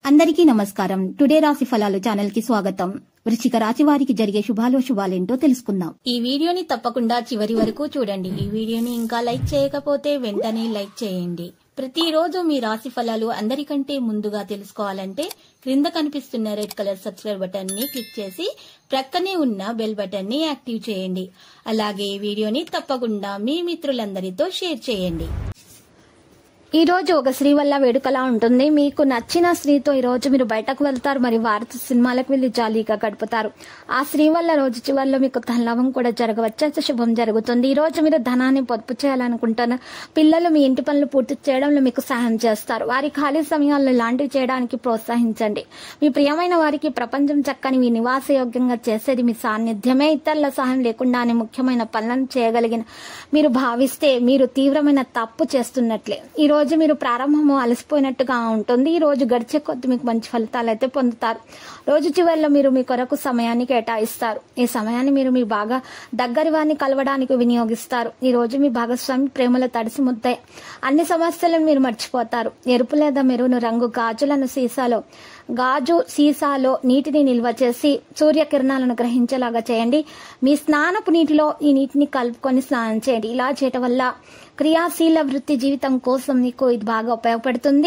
అందరికీ నమస్కారం టుడే రాశి ఫలాలు ఛానల్ కి స్వాగతం వృశ్చిక రాశి వారికి జరిగే శుభాలో శుభాలేంటో తెలుసుకుందాం ఈ వీడియోని తప్పకుండా చివరి వరకు చూడండి ఈ వీడియోని ఇంకా లైక్ చేయకపోతే వెంటనే లైక్ చేయండి ప్రతిరోజు మీ రాశి ఫలాలు అందరికంటే ముందుగా తెలుసుకోవాలంటే క్రింద కనిపిస్తున్న రెడ్ కలర్ సబ్స్క్రైబ్ బటన్ ని క్లిక్ చేసి ప్రక్కనే ఉన్న బెల్ బటన్ ని యాక్టివ్ చేయండి అలాగే ఈ వీడియోని తప్పకుండా మీ మిత్రులందరితో షేర్ చేయండి ఈ రోజు ఒక స్త్రీ వల్ల వేడుకలా ఉంటుంది మీకు నచ్చిన స్త్రీతో ఈ రోజు మీరు బయటకు వెళ్తారు మరి వారితో సినిమాలకు వెళ్లి జాలీగా గడుపుతారు ఆ స్త్రీ వల్ల రోజు చివరిలో మీకు ధనలాభం కూడా జరగవచ్చు శుభం జరుగుతుంది ఈ రోజు మీరు ధనాన్ని పొదుపు చేయాలనుకుంటున్నారు పిల్లలు మీ ఇంటి పనులు పూర్తి చేయడంలో మీకు సహాయం చేస్తారు వారి ఖాళీ సమయాల్లో ఇలాంటివి చేయడానికి ప్రోత్సహించండి మీ ప్రియమైన వారికి ప్రపంచం చక్కని మీ నివాసయోగ్యంగా చేసేది మీ సాన్నిధ్యమే ఇతరుల సహాయం లేకుండానే ముఖ్యమైన పనులను చేయగలిగిన మీరు భావిస్తే మీరు తీవ్రమైన తప్పు చేస్తున్నట్లే ఈ రోజు మీరు ప్రారంభము అలసిపోయినట్టుగా ఉంటుంది ఈ రోజు గడిచే కొద్ది మీకు మంచి ఫలితాలు అయితే పొందుతారు రోజు చివరిలో మీరు మీ కొరకు సమయాన్ని కేటాయిస్తారు ఈ సమయాన్ని మీరు మీ బాగా దగ్గరి వారిని కలవడానికి వినియోగిస్తారు ఈ రోజు మీ భాగస్వామి ప్రేమలో తడిసి ముద్దాయి అన్ని సమస్యలను మీరు మర్చిపోతారు ఎరుపు లేదా మెరును రంగు గాజులను సీసాలో గాజు సీసాలో నీటిని నిల్వ చేసి సూర్యకిరణాలను గ్రహించేలాగా చేయండి మీ స్నానపు నీటిలో ఈ నీటిని కలుపుకొని స్నానం చేయండి ఇలా చేయటం వల్ల క్రియాశీల వృత్తి జీవితం కోసం మీకు ఇది బాగా ఉపయోగపడుతుంది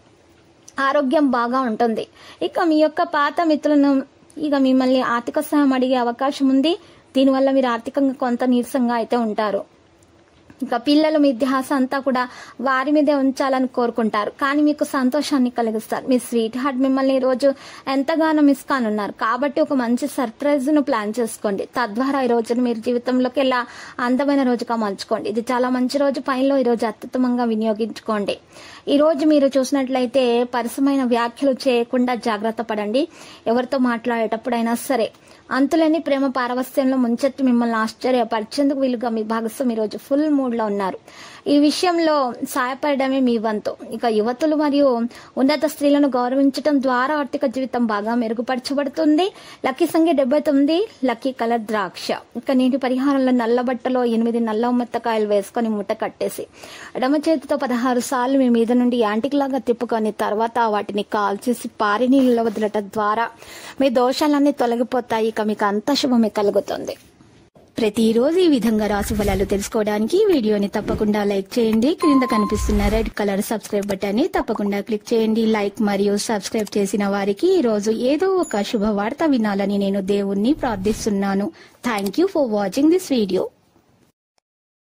ఆరోగ్యం బాగా ఉంటుంది ఇక మీ యొక్క పాత మిత్రులను ఇక మిమ్మల్ని ఆర్థిక సహాయం అడిగే అవకాశం ఉంది దీనివల్ల మీరు ఆర్థికంగా కొంత నీరసంగా అయితే ఉంటారు ఇంకా పిల్లలు మీ ధ్యాస అంతా కూడా వారి మీదే ఉంచాలని కోరుకుంటారు కానీ మీకు సంతోషాన్ని కలిగిస్తారు మీ స్వీట్ హార్ట్ మిమ్మల్ని ఈ రోజు ఎంతగానో మిస్ కానున్నారు కాబట్టి ఒక మంచి సర్ప్రైజ్ ను ప్లాన్ చేసుకోండి తద్వారా ఈ రోజును మీరు జీవితంలోకి ఎలా అందమైన రోజుగా మలుచుకోండి ఇది చాలా మంచి రోజు పైనలో ఈ రోజు అత్యుత్తమంగా వినియోగించుకోండి ఈ రోజు మీరు చూసినట్లయితే పరిసమైన వ్యాఖ్యలు చేయకుండా జాగ్రత్త పడండి ఎవరితో మాట్లాడేటప్పుడైనా సరే అంతులేని ప్రేమ పారవస్యంలో ముంచెత్తి మిమ్మల్ని ఆశ్చర్యపరిచేందుకు వీలుగా మీ భాగస్వామి ఈ రోజు ఫుల్ మూడ్ లో ఉన్నారు ఈ విషయంలో సాయపడమే మీ వంతు ఇక యువతులు మరియు ఉన్నత స్త్రీలను గౌరవించడం ద్వారా ఆర్థిక జీవితం బాగా మెరుగుపరచబడుతుంది లక్కీ సంఖ్య డెబ్బై తొమ్మిది లక్కీ కలర్ ద్రాక్ష ఇక నీటి పరిహారంలో నల్ల బట్టలో ఎనిమిది నల్ల ఉమ్మత్తకాయలు వేసుకొని మూట కట్టేసి ఎడమ చేతితో పదహారు సార్లు మీ మీద నుండి యాంటిక్ లాగా తిప్పుకొని తర్వాత వాటిని కాల్చేసి పారి నీళ్ళలో వదలటం ద్వారా మీ దోషాలన్నీ తొలగిపోతాయి ఇక మీకు అంత శుభమే కలుగుతుంది ప్రతిరోజు ఈ విధంగా రాశి ఫలాలు తెలుసుకోవడానికి ఈ వీడియోని తప్పకుండా లైక్ చేయండి క్రింద కనిపిస్తున్న రెడ్ కలర్ సబ్స్క్రైబ్ బటన్ ని తప్పకుండా క్లిక్ చేయండి లైక్ మరియు సబ్స్క్రైబ్ చేసిన వారికి ఈ రోజు ఏదో ఒక శుభవార్త వినాలని నేను దేవుణ్ణి ప్రార్థిస్తున్నాను thank you for watching this video